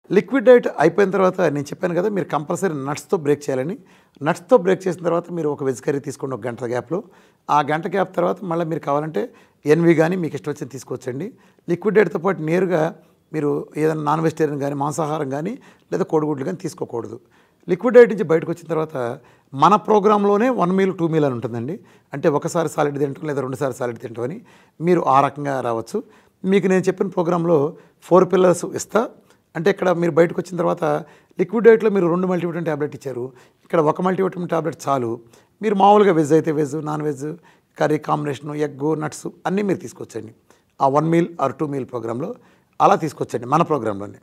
liquid diet అయిపోయిన తర్వాత నేను చెప్పాను కదా మీరు కంపల్సరీ నట్స్తో బ్రేక్ చేయాలని నట్స్తో బ్రేక్ చేసిన తర్వాత మీరు ఒక వెజ్ కర్రీ తీసుకోండి ఒక గంట గ్యాప్లో ఆ గంట గ్యాప్ తర్వాత మళ్ళీ మీరు కావాలంటే ఎన్వి కానీ మీకు ఇష్టం వచ్చింది తీసుకోవచ్చండి లిక్విడ్ డైట్తో పాటు నేరుగా మీరు ఏదైనా నాన్ వెజిటేరియన్ కానీ మాంసాహారం కానీ లేదా కోడిగుడ్లు కానీ తీసుకోకూడదు లిక్విడ్ డైట్ నుంచి బయటకు వచ్చిన తర్వాత మన ప్రోగ్రాంలోనే వన్ మీల్ టూ మీల్ అని ఉంటుందండి అంటే ఒకసారి సాలిడ్ తింటాం లేదా రెండుసారి సాలిడ్ తింటాం అని మీరు ఆ రకంగా రావచ్చు మీకు నేను చెప్పిన ప్రోగ్రాంలో ఫోర్ పిల్లర్స్ ఇస్తా అంటే ఇక్కడ మీరు బయటకు వచ్చిన తర్వాత లిక్విడ్ డైట్లో మీరు రెండు మల్టీవిటమిన్ ట్యాబ్లెట్ ఇచ్చారు ఇక్కడ ఒక మల్టీవిటమిన్ ట్యాబ్లెట్ చాలు మీరు మామూలుగా వెజ్ అయితే veg non veg curry combination egg nuts అన్నీ మీరు తీసుకొచ్చండి ఆ one meal or two meal ప్రోగ్రాంలో అలా తీసుకొచ్చండి మన ప్రోగ్రాంలోనే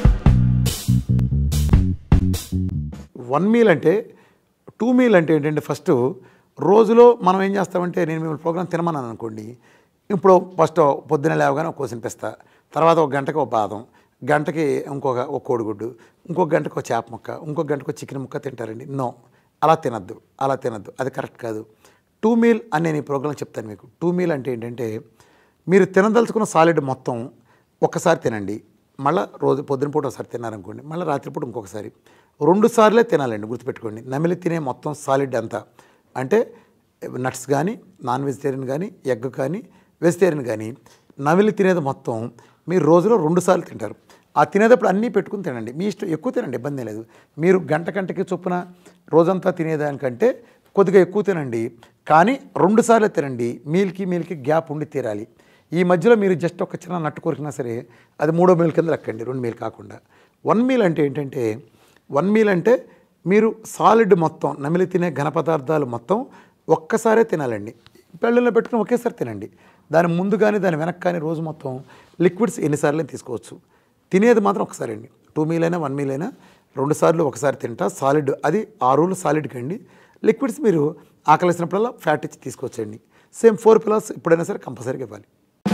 వన్ మీల్ అంటే టూ మీల్ అంటే ఏంటంటే ఫస్ట్ రోజులో మనం ఏం చేస్తామంటే నేను మిమ్మల్ని ప్రోగ్రామ్ తినమన్నాను అనుకోండి ఇప్పుడు ఫస్ట్ పొద్దున లేవగానే ఒక కోసిన పిస్తా తర్వాత ఒక గంటకి ఒక బాదం గంటకి ఇంకొక ఒక కోడిగుడ్డు ఇంకొక గంటకు ఒక చేప ముక్క ఇంకొక గంటకు చికెన్ ముక్క తింటారండి నో అలా తినద్దు అలా తినద్దు అది కరెక్ట్ కాదు టూ మీల్ అని నేను ఈ ప్రోగ్రామ్ చెప్తాను మీకు టూ మీల్ అంటే ఏంటంటే మీరు తినదలుచుకున్న సాలిడ్ మొత్తం ఒక్కసారి తినండి మళ్ళీ రోజు పొద్దున పూట ఒకసారి తిన్నారనుకోండి మళ్ళీ రాత్రిపూట ఇంకొకసారి రెండు సార్లే తినాలండి గుర్తుపెట్టుకోండి నమిలి తినే మొత్తం సాలిడ్ అంతా అంటే నట్స్ కానీ నాన్ వెజిటేరియన్ కానీ ఎగ్ కానీ వెజిటేరియన్ కానీ నమిలి తినేది మొత్తం మీరు రోజులో రెండు సార్లు తింటారు ఆ తినేటప్పుడు అన్నీ పెట్టుకుని తినండి మీ ఇష్టం ఎక్కువ తినండి ఇబ్బంది లేదు మీరు గంట గంటకి చొప్పున రోజంతా తినేదానికంటే కొద్దిగా ఎక్కువ తినండి కానీ రెండు సార్లు తినండి మీల్కి మీల్కి గ్యాప్ ఉండి తీరాలి ఈ మధ్యలో మీరు జస్ట్ ఒక చిన్న నట్టు కొరికినా సరే అది మూడో మీల్ కింద లెక్కండి రెండు మీల్ కాకుండా వన్ మీల్ అంటే ఏంటంటే వన్ మీల్ అంటే మీరు సాలిడ్ మొత్తం నమిలి తినే ఘన పదార్థాలు మొత్తం ఒక్కసారే తినాలండి పెళ్ళల్లో పెట్టుకుని ఒకేసారి తినండి దాని ముందు కానీ దాని వెనక్కి కానీ రోజు మొత్తం లిక్విడ్స్ ఎన్నిసార్లు తీసుకోవచ్చు తినేది మాత్రం ఒకసారి అండి టూ మీల్ అయినా వన్ మీల్ అయినా రెండు సార్లు ఒకసారి తింటా సాలిడ్ అది ఆ రూల్ సాలిడ్కి అండి లిక్విడ్స్ మీరు ఆకలిసినప్పుడల్లా ఫ్యాట్ ఇచ్చి తీసుకోవచ్చండి సేమ్ ఫోర్ పిల్లర్స్ ఎప్పుడైనా సరే కంపల్సరీగా ఇవ్వాలి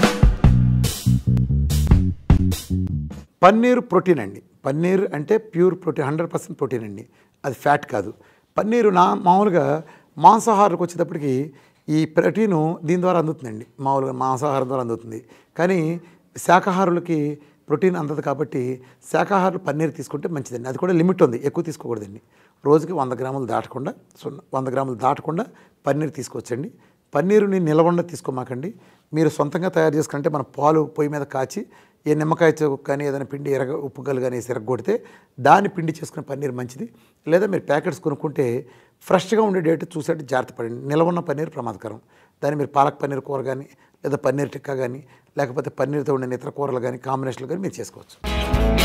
పన్నీర్ ప్రోటీన్ అండి పన్నీర్ అంటే pure protein hundred percent protein అండి అది ఫ్యాట్ కాదు పన్నీరు నా మామూలుగా మాంసాహారకు వచ్చేటప్పటికి ఈ ప్రోటీను దీని ద్వారా అందుతుందండి మామూలుగా మాంసాహారం ద్వారా అందుతుంది కానీ శాకాహారులకి ప్రోటీన్ అందదు కాబట్టి శాకాహారులు పన్నీర్ తీసుకుంటే మంచిదండి అది కూడా లిమిట్ ఉంది ఎక్కువ తీసుకోకూడదండి రోజుకి వంద గ్రాములు దాటకుండా సున్నా వంద గ్రాములు దాటకుండా పన్నీర్ తీసుకొచ్చండి పన్నీరుని నిలవండ తీసుకోమాకండి మీరు సొంతంగా తయారు చేసుకుంటే మన పాలు పొయ్యి మీద కాచి ఏ నిమ్మకాయ చెక్కు కానీ ఏదైనా పిండి ఎరగ ఉప్పు గల్లు కానీ వేసి ఎరగొడితే దాన్ని పిండి చేసుకునే పన్నీర్ మంచిది లేదా మీరు ప్యాకెట్స్ కొనుక్కుంటే ఫ్రెష్గా ఉండే డేట్ చూసేట్టు జాగ్రత్త పడండి నిలవన్న పన్నీర్ ప్రమాదకరం దాన్ని మీరు పాలక్ పన్నీర్ కూర కానీ లేదా పన్నీర్ టిక్కా కానీ లేకపోతే పన్నీర్తో ఉండే ఇతర కూరలు కానీ కాంబినేషన్లు కానీ మీరు చేసుకోవచ్చు